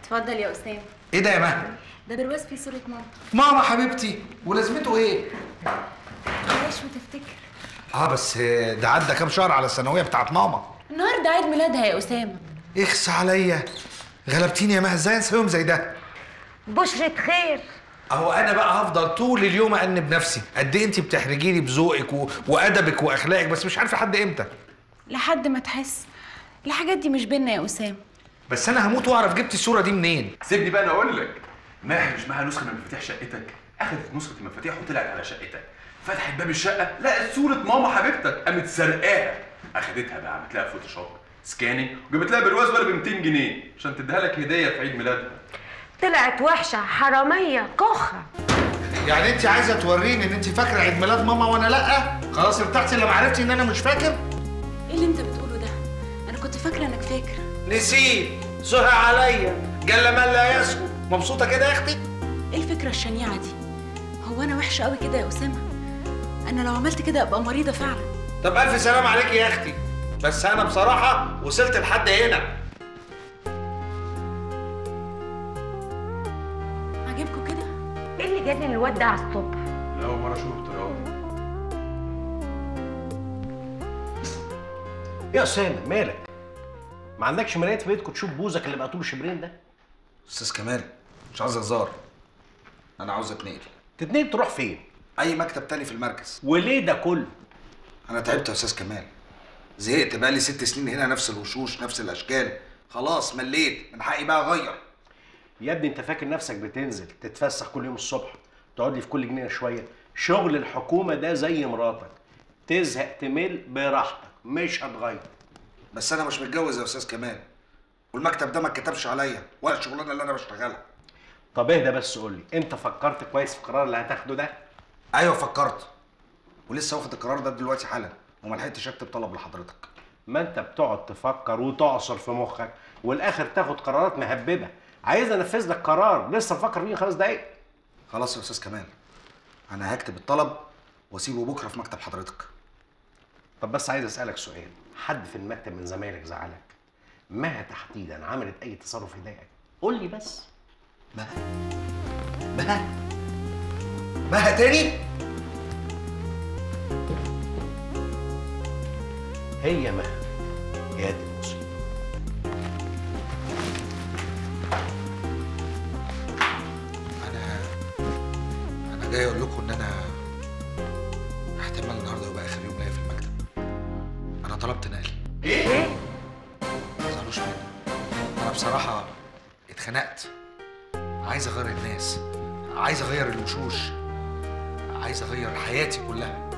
اتفضل يا اسامه ايه ده يا مها ده برواز فيه صوره ماما ماما حبيبتي ولازمته ايه بلاش وتفتكر اه بس ده عدى كام شهر على الثانويه بتاعت ماما النهارده عيد ميلادها يا اسامه اخس عليا غلبتيني يا مها ازاي انسى يوم زي ده بشرة خير اهو انا بقى هفضل طول اليوم انب نفسي قد ايه انت بتحرجيني بذوقك و... وادبك واخلاقك بس مش عارفه لحد امتى لحد ما تحس الحاجات دي مش بينا يا اسامه بس انا هموت واعرف جبت الصوره دي منين سيبني بقى انا اقول لك ماهر مش معاها نسخه من مفاتيح شقتك اخذت نسخه المفاتيح وطلعت على شقتك فتحت باب الشقه لقت صوره ماما حبيبتك قامت سرقاها اخدتها بقى عملت لها فوتوشوب سكاننج وجابت لها برواز ولا ب 200 جنيه عشان تديها لك هديه في عيد ميلادها طلعت وحشة حرامية كخة يعني انت عايزه توريني ان انت فاكره عيد ميلاد ماما وانا لا خلاص ارتحتي لما عرفتي ان انا مش فاكر ايه اللي انت بتقوله ده انا كنت فاكره انك فاكر نسيت سهى عليا جل من لا يسهو مبسوطه كده يا اختي ايه الفكره الشنيعه دي هو انا وحشه قوي كده يا اسامه انا لو عملت كده ابقى مريضه فعلا طب الف سلام عليك يا اختي بس انا بصراحه وصلت لحد هنا عاجبكم كده ايه اللي جاب الواد ده على الصبح لا اول مره اشوفه بالطريقه دي يا اسامه مالك ما عندكش مرايات في بيتكم تشوف بوزك اللي بقى طول شبرين ده استاذ كمال مش عاوز هزار انا عاوز اتنقل تتنقل تروح فين اي مكتب تاني في المركز وليه ده كله انا تعبت يا استاذ كمال زهقت بقالي ست سنين هنا نفس الوشوش نفس الاشكال خلاص مليت من حقي بقى اغير يا ابني انت فاكر نفسك بتنزل تتفسح كل يوم الصبح تقعد لي في كل جنينه شويه شغل الحكومه ده زي مراتك تزهق تمل براحتك مش هتغير بس انا مش متجوز يا استاذ كمال والمكتب ده ما اتكتبش عليا ولا الشغلانه اللي انا بشتغلها طب اهدى بس قول لي انت فكرت كويس في القرار اللي هتاخده ده ايوه فكرت ولسه واخد القرار ده دلوقتي حالا وما لحقتش اكتب طلب لحضرتك ما انت بتقعد تفكر وتعصر في مخك والاخر تاخد قرارات مهببه عايز انفذ لك قرار لسه مفكر فيه خمس دقايق خلاص يا استاذ كمال انا هكتب الطلب واسيبه بكره في مكتب حضرتك طب بس عايز اسالك سؤال حد في المكتب من زمايلك زعلك مها تحديدا عملت اي تصرف يضايقك قول لي بس مها مها مها تاني هي مها يا دي المصيبه انا انا جاي اقول لكم ان انا احتمال النهارده يبقى اخر يوم ليا في المكتب انا طلبت نقل ايه ما تزعلوش مني انا بصراحه اتخنقت عايز اغير الناس عايز اغير الوشوش عايز اغير حياتي كلها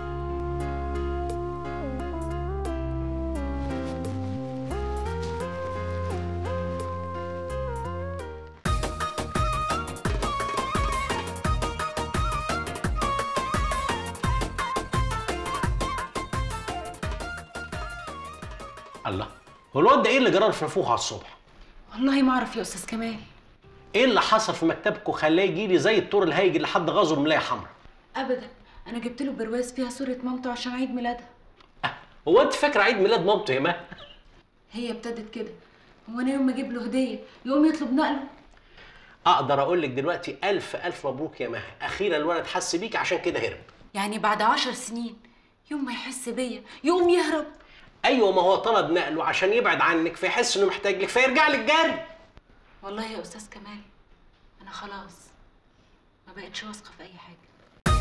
الله هو الواد ده ايه اللي جرى في نافوخه على الصبح والله ما اعرف يا استاذ كمال ايه اللي حصل في مكتبكم خلاه يجي لي زي الطور الهايج لحد غزر ملايه حمراء ابدا انا جبت له برواز فيها صوره مامته عشان عيد ميلادها أه، هو انت فاكر عيد ميلاد مامته يا مها هي ابتدت كده هو انا يوم ما اجيب له هديه يقوم يطلب نقله اقدر اقول لك دلوقتي الف الف مبروك يا مها اخيرا الولد حس بيك عشان كده هرب يعني بعد عشر سنين يوم ما يحس بيا يقوم يهرب ايوه ما هو طلب نقله عشان يبعد عنك فيحس انه محتاج لك فيرجع لك جري والله يا استاذ كمال انا خلاص ما بقتش واثقه في اي حاجه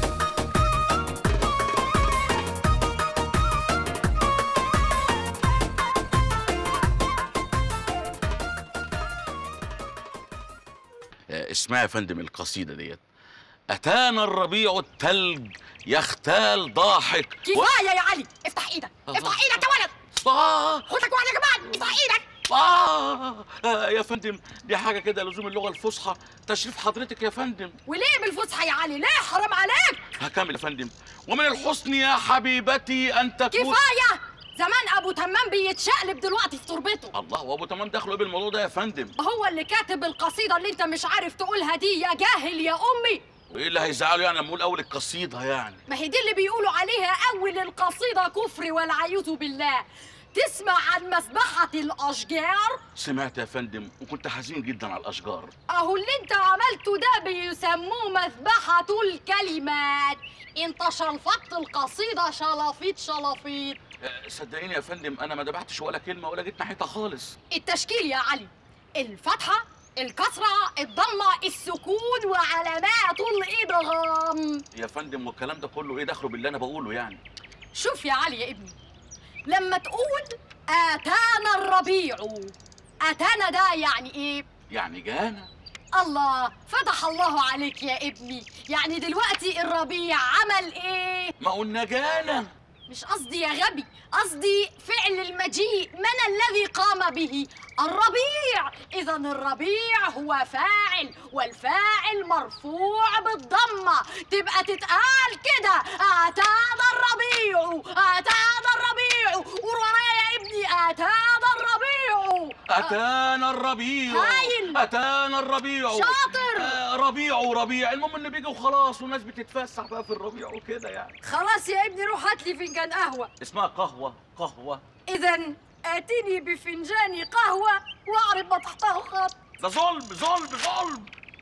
آه، اسمها يا فندم القصيدة ديت أتانا الربيع التلج يختال ضاحك كفايه يا علي افتح ايدك افتح ايدك يا ولد آه خدك وعلى كمان افتح ايدك آه آه، يا فندم دي حاجة كده لزوم اللغة الفصحى تشريف حضرتك يا فندم وليه من الفسحه يا علي ليه حرام عليك هكمل يا فندم ومن الحسن يا حبيبتي أن تكون كفايه زمان ابو تمام بيتشقلب دلوقتي في تربته الله وابو تمام دخلوا ايه بالموضوع ده يا فندم هو اللي كاتب القصيده اللي انت مش عارف تقولها دي يا جاهل يا امي وايه اللي هيزعله يعني لما اقول اول القصيده يعني ما هي دي اللي بيقولوا عليها اول القصيده كفر والعياذ بالله تسمع عن مسبحة الأشجار؟ سمعت يا فندم وكنت حزين جدا على الاشجار أهو اللي أنت عملته ده بيسموه مسبحة الكلمات أنت شلفطت القصيدة شلافيط شلافيط أه، صدقيني يا فندم انا ما دبحتش ولا كلمه ولا جيت ناحيتها خالص التشكيل يا علي الفتحة الكسرة الضمة السكون وعلامات الإدغام يا فندم والكلام ده كله ايه دخله باللي انا بقوله يعني شوف يا علي يا ابني لما تقول آتانا الربيع آتانا ده يعني إيه؟ يعني جانا الله فتح الله عليك يا ابني يعني دلوقتي الربيع عمل إيه؟ ما قلنا جانا مش قصدي يا غبي قصدي فعل المجيء من الذي قام به الربيع اذا الربيع هو فاعل والفاعل مرفوع بالضمه تبقى تتقال كده اتانا الربيع اتانا الربيع قول ورايا يا ابني اتانا الربيع اتانا الربيع هايل. اتانا الربيع شاطر. آه ربيع وربيع المهم انه بيجي وخلاص والناس بتتفسح بقى في الربيع وكده يعني خلاص يا ابني روح هات لي فنجان قهوه اسمها قهوه قهوه اذا اتني بفنجان قهوه واعرض ما تحته خط ده ظلم ظلم ظلم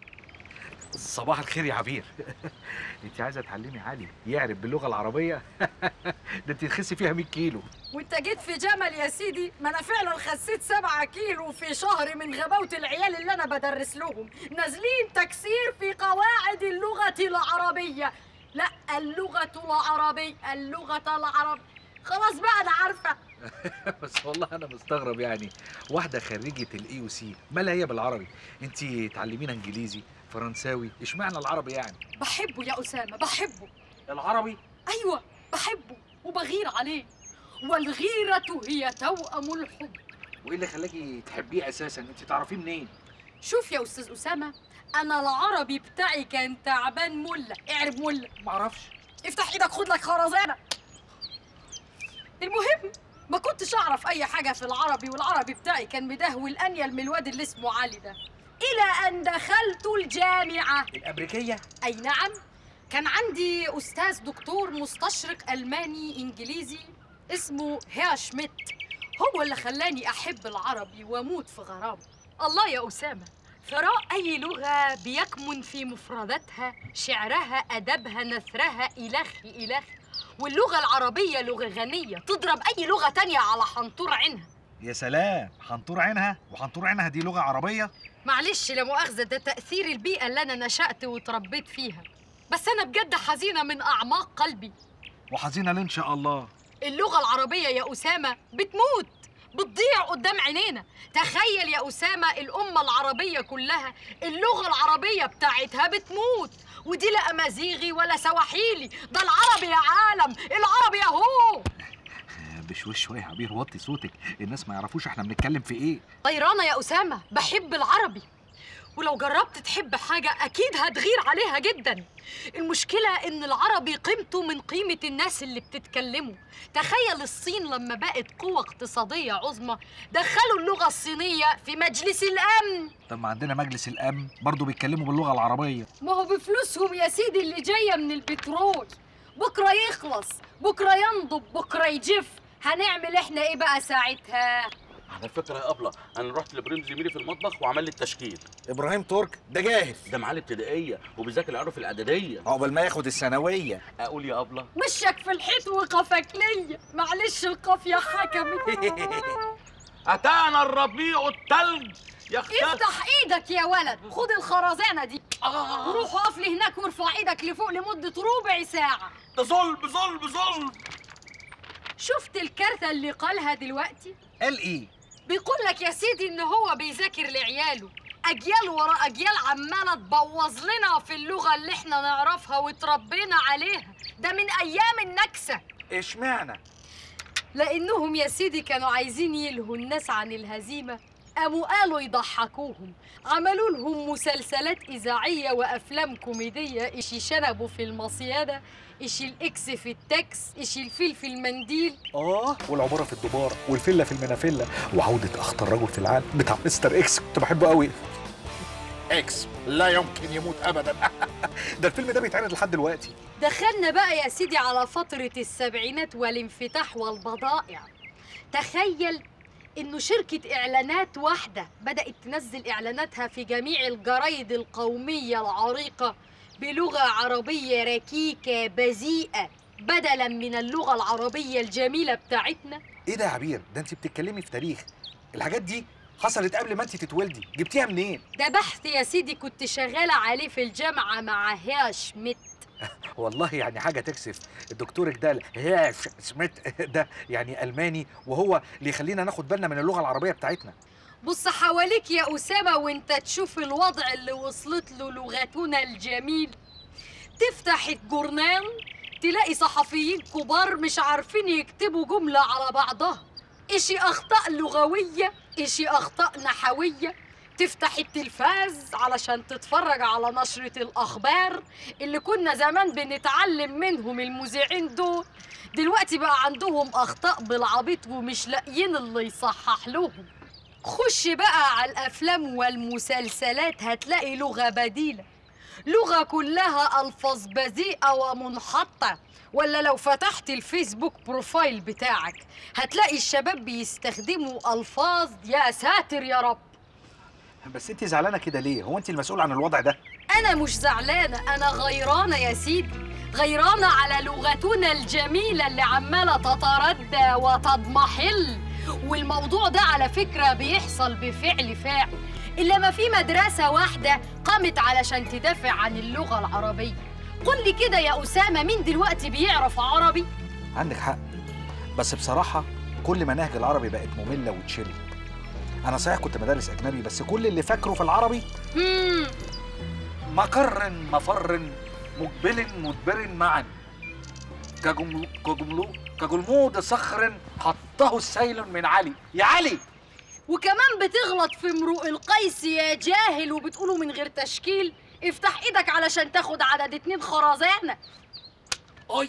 صباح الخير يا عبير انت عايزه تعلمي علي يعرف باللغه العربيه ده انت تخسي فيها 100 كيلو وانت جيت في جمل يا سيدي ما انا فعلا خسيت سبعة كيلو في شهر من غباوة العيال اللي انا بدرس لهم نازلين تكسير في قواعد اللغة العربية لا اللغة العربية اللغة العرب خلاص بقى انا عارفة بس والله انا مستغرب يعني واحده خريجه الاي او سي مالها هي بالعربي انت تعلمينا انجليزي فرنساوي اشمعنى العربي يعني بحبه يا اسامة بحبه العربي ايوه بحبه وبغير عليه والغيرة هي توأم الحب وايه اللي خلاكي تحبيه اساسا انت تعرفيه منين شوف يا استاذ اسامة انا العربي بتاعي كان تعبان ملة اعرب ملة معرفش افتح ايدك خد لك خرزانه المهم ما كنتش اعرف اي حاجه في العربي والعربي بتاعي كان مدهول انيل من الواد اللي اسمه علي ده الى ان دخلت الجامعه الامريكيه اي نعم كان عندي استاذ دكتور مستشرق الماني انجليزي اسمه هيا شميت هو اللي خلاني احب العربي واموت في غرامه الله يا اسامه ثراء اي لغه بيكمن في مفرداتها شعرها ادبها نثرها الخ الخ واللغه العربيه لغه غنيه تضرب اي لغه تانية على حنطور عينها يا سلام حنطور عينها وحنطور عينها دي لغه عربيه معلش لا مؤاخذة ده تأثير البيئة اللي أنا نشأت وتربيت فيها بس أنا بجد حزينة من أعماق قلبي وحزينه ليه ان شاء الله اللغة العربية يا أسامة بتموت بتضيع قدام عينينا تخيل يا أسامة الأمة العربية كلها اللغة العربية بتاعتها بتموت ودي لا أمازيغي ولا سواحيلي ده العربي يا عالم العربي أهو بشويش شويه يا عبير وطي صوتك الناس ما يعرفوش احنا بنتكلم في ايه طيرانة يا أسامة بحب العربي ولو جربت تحب حاجة أكيد هتغير عليها جدا المشكلة إن العربي قيمته من قيمة الناس اللي بتتكلمه تخيل الصين لما بقت قوة اقتصادية عظمى دخلوا اللغة الصينية في مجلس الأمن طب ما عندنا مجلس الامن برضه بيتكلموا باللغه العربيه ما هو بفلوسهم يا سيدي اللي جاية من البترول بكرة يخلص بكرة ينضب بكرة يجف هنعمل احنا ايه بقى ساعتها على فكره يا ابله انا رحت لابراهيم زميلي في المطبخ وعمل لي التشكيل ابراهيم ترك ده جاهز ده معاه الابتدائيه وبيذاكر العرف في الاعداديه عقبال ما ياخد الثانويه اقول يا ابله وشك في الحيط وقفك ليا معلش القافية حكمت اتانا الربيع التلج يا اختي افتح ايدك يا ولد خد الخرزانة دي وروح اقف لي هناك وارفع ايدك لفوق لمدة ربع ساعة ده ظلم ظلم ظلم شفت الكارثة اللي قالها دلوقتي قال ايه بيقول لك يا سيدي ان هو بيذاكر لعياله اجيال ورا اجيال عماله تبوظ لنا في اللغه اللي احنا نعرفها وتربينا عليها ده من ايام النكسه اشمعنى لانهم يا سيدي كانوا عايزين يلهوا الناس عن الهزيمه قاموا قالوا يضحكوهم عملوا لهم مسلسلات اذاعيه وافلام كوميديه اشي شنبوا في المصيده اشي الاكس في التاكس اشي الفيل في المنديل اه والعباره في الدبار والفيلا في المنافيلا وعوده اخطر رجل في العالم بتاع مستر اكس كنت بحبه قوي اكس لا يمكن يموت ابدا ده الفيلم ده بيتعرض لحد دلوقتي دخلنا بقى يا سيدي على فترة السبعينات والانفتاح والبضائع تخيل انه شركة اعلانات واحدة بدأت تنزل اعلاناتها في جميع الجرايد القومية العريقة بلغة عربية ركيكة بذيئة بدلا من اللغة العربية الجميلة بتاعتنا ايه ده يا عبير ده انت بتتكلمي في تاريخ الحاجات دي حصلت قبل ما انت تتولدي جبتيها منين ده بحث يا سيدي كنت شغالة عليه في الجامعة مع هيا شميت والله يعني حاجه تكسف الدكتور ده هي سميت ده يعني الماني وهو اللي يخلينا ناخد بالنا من اللغه العربيه بتاعتنا بص حواليك يا أسامة وانت تشوف الوضع اللي وصلت له لغتنا الجميل تفتح الجورنال تلاقي صحفيين كبار مش عارفين يكتبوا جملة على بعضها إشي أخطاء لغوية إشي أخطاء نحوية تفتح التلفاز علشان تتفرج على نشرة الأخبار اللي كنا زمان بنتعلم منهم المذيعين دول دلوقتي بقى عندهم أخطاء بالعبيط ومش لاقيين اللي يصحح لهم خش بقى على الافلام والمسلسلات هتلاقي لغه بديله لغه كلها الفاظ بذيئه ومنحطه ولا لو فتحت الفيسبوك بروفايل بتاعك هتلاقي الشباب بيستخدموا الفاظ يا ساتر يا رب بس انت زعلانه كده ليه هو انت المسؤول عن الوضع ده انا مش زعلانه انا غيرانه يا سيدي غيرانه على لغتنا الجميله اللي عماله تتردى وتضمحل والموضوع ده على فكره بيحصل بفعل فاعل الا ما في مدرسه واحده قامت علشان تدافع عن اللغه العربيه قل لي كده يا اسامه مين دلوقتي بيعرف عربي عندك حق بس بصراحه كل مناهج العربي بقت ممله وتشل انا صحيح كنت مدرس اجنبي بس كل اللي فاكره في العربي مم. مقر مفر مقبل مدبر معا كجملو كجملو كجلمود صخر حطه السيل من علي يا علي وكمان بتغلط في امرؤ القيس يا جاهل وبتقوله من غير تشكيل افتح ايدك علشان تاخد عدد اتنين خرزانه اي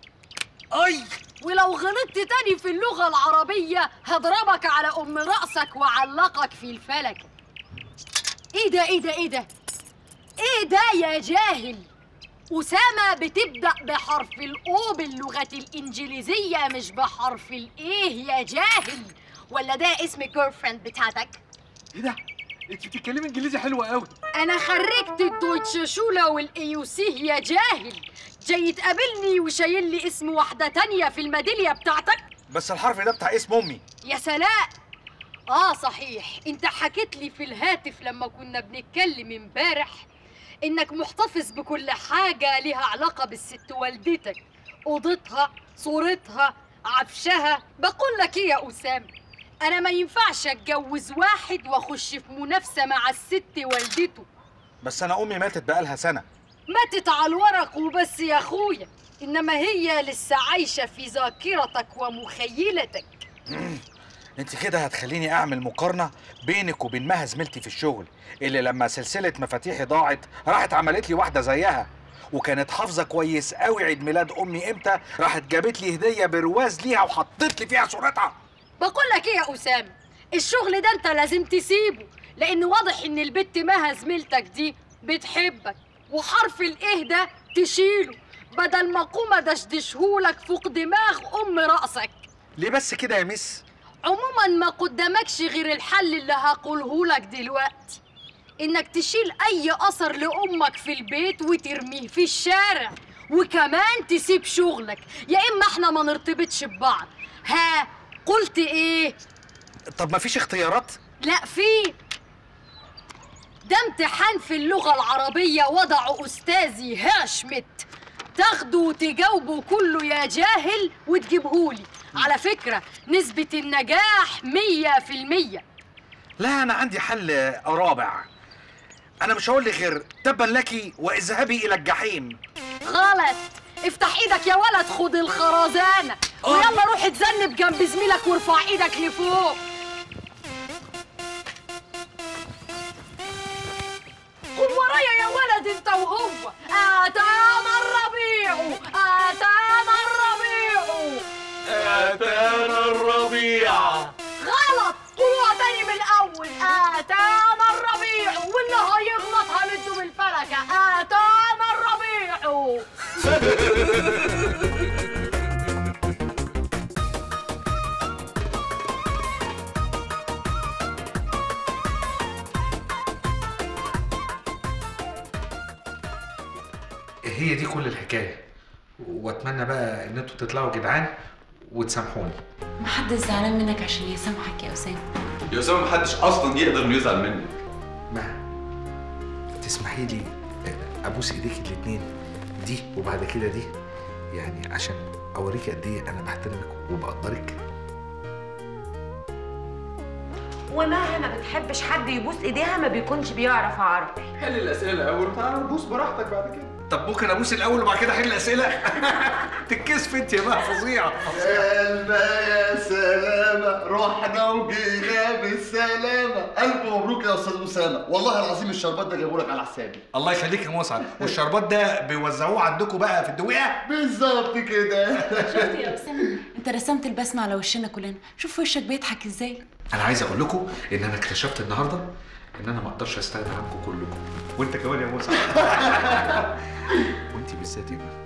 اي ولو غلطت تاني في اللغة العربية هضربك على أم رأسك وعلقك في الفلك إيه ده إيه ده إيه ده إيه ده يا جاهل أسامة بتبدأ بحرف الأو باللغة الإنجليزية مش بحرف الإيه يا جاهل ولا ده اسم كيرفريند بتاعتك ايه ده انت بتتكلمي انجليزي حلو قوي أنا خرجت الدويتش شولا والإيوسيه يا جاهل جاي تقابلني وشايل لي اسم واحدة تانية في الميدالية بتاعتك بس الحرف ده بتاع اسم امي يا سلام اه صحيح انت حكيت لي في الهاتف لما كنا بنتكلم امبارح انك محتفظ بكل حاجه ليها علاقه بالست والدتك اوضتها صورتها عفشها بقول لك ايه يا اسامه انا ما ينفعش اتجوز واحد واخش في منافسه مع الست والدته بس انا امي ماتت بقالها سنه ماتت على الورق وبس يا اخويا انما هي لسه عايشه في ذاكرتك ومخيلتك انت كده هتخليني اعمل مقارنه بينك وبين مها زميلتي في الشغل اللي لما سلسله مفاتيحي ضاعت راحت عملت لي واحده زيها وكانت حافظه كويس قوي عيد ميلاد امي امتى راحت جابت لي هديه برواز ليها وحطت لي فيها صورتها بقول لك ايه يا اسامه الشغل ده انت لازم تسيبه لان واضح ان البت مها زميلتك دي بتحبك وحرف الايه ده تشيله بدل ما اقوم ادشدشهولك فوق دماغ ام راسك ليه بس كده يا مس عموما ما قدامكش غير الحل اللي هقوله لك دلوقتي انك تشيل اي اثر لامك في البيت وترميه في الشارع وكمان تسيب شغلك يا اما احنا ما نرتبطش ببعض ها قلت ايه طب ما فيش اختيارات لا في ده امتحان في اللغة العربية وضعه أستاذي هاشمت تاخده وتجاوبه كله يا جاهل وتجيبهولي على فكرة نسبة النجاح مية في المية لا انا عندي حل رابع انا مش هقول لك غير تبا لك واذهبي الى الجحيم غلط افتح ايدك يا ولد خد الخرزانة ويلا روح اتذنب جنب زميلك وارفع ايدك لفوق قول ورايا يا ولد انت وهو اتانا الربيع اتانا الربيع اتانا الربيع غلط قولوها تاني من الاول اتانا الربيع واللي هيغلط هنده بالفلكه اتانا الربيع هي دي كل الحكايه واتمنى بقى ان انتوا تطلعوا جدعان وتسامحوني محدش زعلان منك عشان يسامحك يا اسامه يا اسامه محدش اصلا يقدر انه يزعل منك ما تسمحي لي ابوس ايديك الاتنين دي وبعد كده دي يعني عشان اوريك قد ايه انا بحترمك وبقدرك وماها ما بتحبش حد يبوس ايديها ما بيكونش بيعرف عربي حل الاسئله الاول وتعالى نبوس براحتك بعد كده طب ممكن ابوس الاول وبعد كده احل الاسئله تتكسف انت يا بقى فظيعه سلمى يا سلامة رحنا وجينا بالسلامة ألف مبروك يا أستاذ أسامة والله العظيم الشربات ده جابوا لك على حسابي الله يخليك يا مسعد والشربات ده بيوزعوه عندكم بقى في الدويقه بالظبط كده شفت يا اسامه انت رسمت البسمه على وشنا كلنا شوف وشك بيضحك ازاي انا عايز اقول لكم ان انا اكتشفت النهارده ان انا ما اقدرش استغنى عنكم كلكم وانت كمان يا مسعد وانت بالذات يا بقى.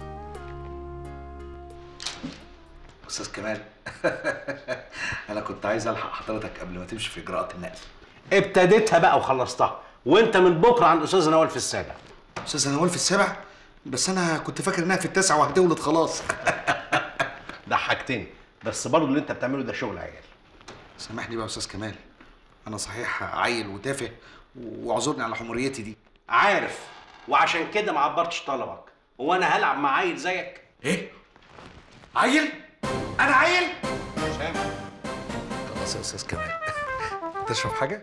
استاذ كمال انا كنت عايز الحق حضرتك قبل ما تمشي في اجراءات النقل ابتديتها بقى وخلصتها وانت من بكره عند استاذ نوال في السابع استاذ نوال في السابع بس انا كنت فاكر انها في التاسع وهتولد خلاص ضحكتني بس برضه اللي انت بتعمله ده شغل عيال سامحني بقى يا استاذ كمال انا صحيح عيل وتافه واعذرني على حموريتي دي عارف وعشان كده ما عبرتش طلبك هو انا هلعب مع عيل زيك ايه عيل انا عيل سامع خلاص يا استاذ كمال تشرب حاجه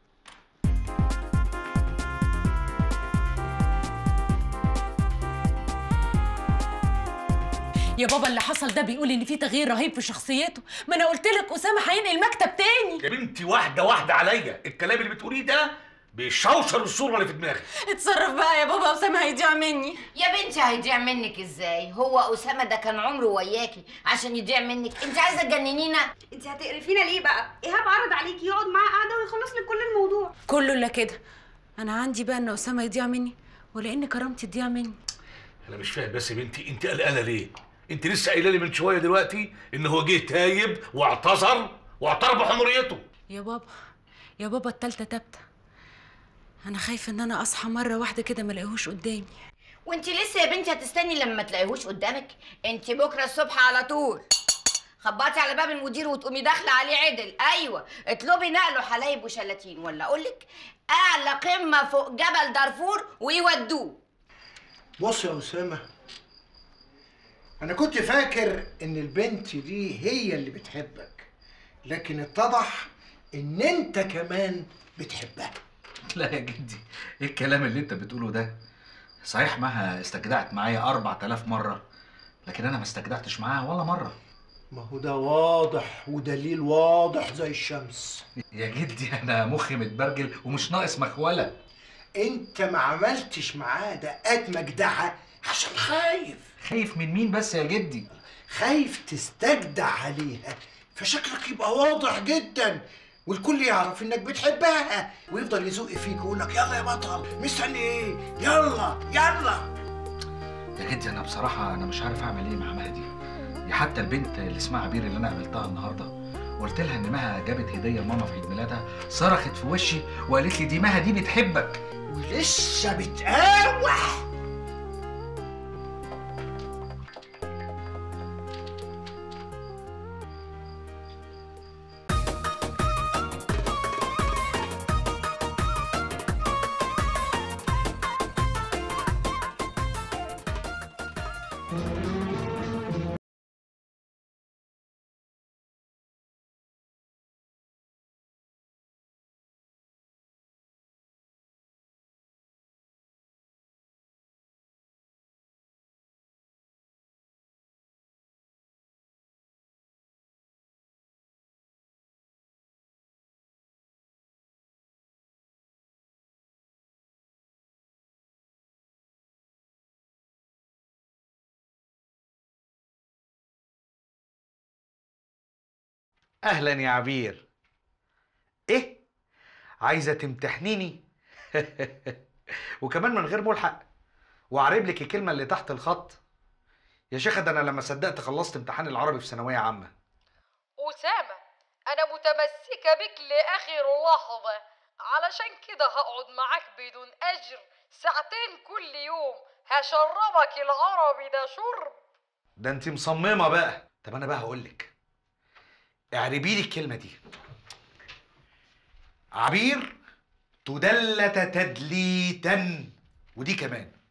يا بابا اللي حصل ده بيقول ان في تغيير رهيب في شخصيته ما انا قلت لك اسامه هينقل مكتب تاني يا بنتي واحده واحده عليا الكلام اللي بتقوليه ده بيشوشر الصوره اللي في دماغي اتصرف بقى يا بابا اسامه هيضيع مني يا بنتي هيضيع منك ازاي هو اسامه ده كان عمره وياكي عشان يضيع منك انت عايزه تجننينا انت هتقرفينا ليه بقى ايهاب عرض عليكي يقعد معاه قعده ويخلص لك كل الموضوع كله الا كده انا عندي بقى ان اسامه يضيع مني ولا ان كرامتي تضيع مني انا مش فاهم بس يا بنتي انت قلقانه ليه انت لسه قايله لي من شويه دلوقتي ان هو جه تايب واعتذر واعترف بحمريته يا بابا يا بابا التالتة تابتة انا خايفه ان انا اصحى مره واحده كده ما الاقيهوش قدامي وانت لسه يا بنتي هتستني لما تلاقيهوش قدامك انت بكره الصبح على طول خبطي على باب المدير وتقومي داخله عليه عدل ايوه اطلبي نقله حلايب وشلاتين ولا اقولك اعلى قمه فوق جبل دارفور ويودوه بص يا أسامة أنا كنت فاكر إن البنت دي هي اللي بتحبك لكن اتضح إن أنت كمان بتحبها لا يا جدي ايه الكلام اللي انت بتقوله ده صحيح مها استجدعت معايا 4000 مره لكن انا ما استجدعتش معاها ولا مره ما هو ده واضح ودليل واضح زي الشمس يا جدي انا مخي متبرجل ومش ناقص مخوله أنت ما عملتش معاه دقات مجدعة عشان خايف خايف من مين بس يا جدي خايف تستجدع عليها فشكلك يبقى واضح جدا والكل يعرف انك بتحبها ويفضل يزق فيك ويقول لك يلا يا بطل مستني ايه يلا يلا يا جدي انا بصراحه انا مش عارف اعمل ايه مع مها دي دي حتى البنت اللي اسمها عبير اللي انا قابلتها النهارده قلت لها ان مها جابت هديه لماما في عيد ميلادها صرخت في وشي وقالت لي دي مها دي بتحبك ولسه بتقاوح اهلا يا عبير ايه عايزه تمتحنيني وكمان من غير ملحق واعرب لك الكلمه اللي تحت الخط يا شيخه ده انا لما صدقت خلصت امتحان العربي في ثانويه عامه أسامة أنا متمسكة بك لآخر لحظة علشان كده هقعد معاك بدون أجر ساعتين كل يوم هشربك العربي ده شرب ده انت مصممه بقى طب انا بقى هقول لك اعربي لي الكلمه دي عبير تدلت تدليتا ودي كمان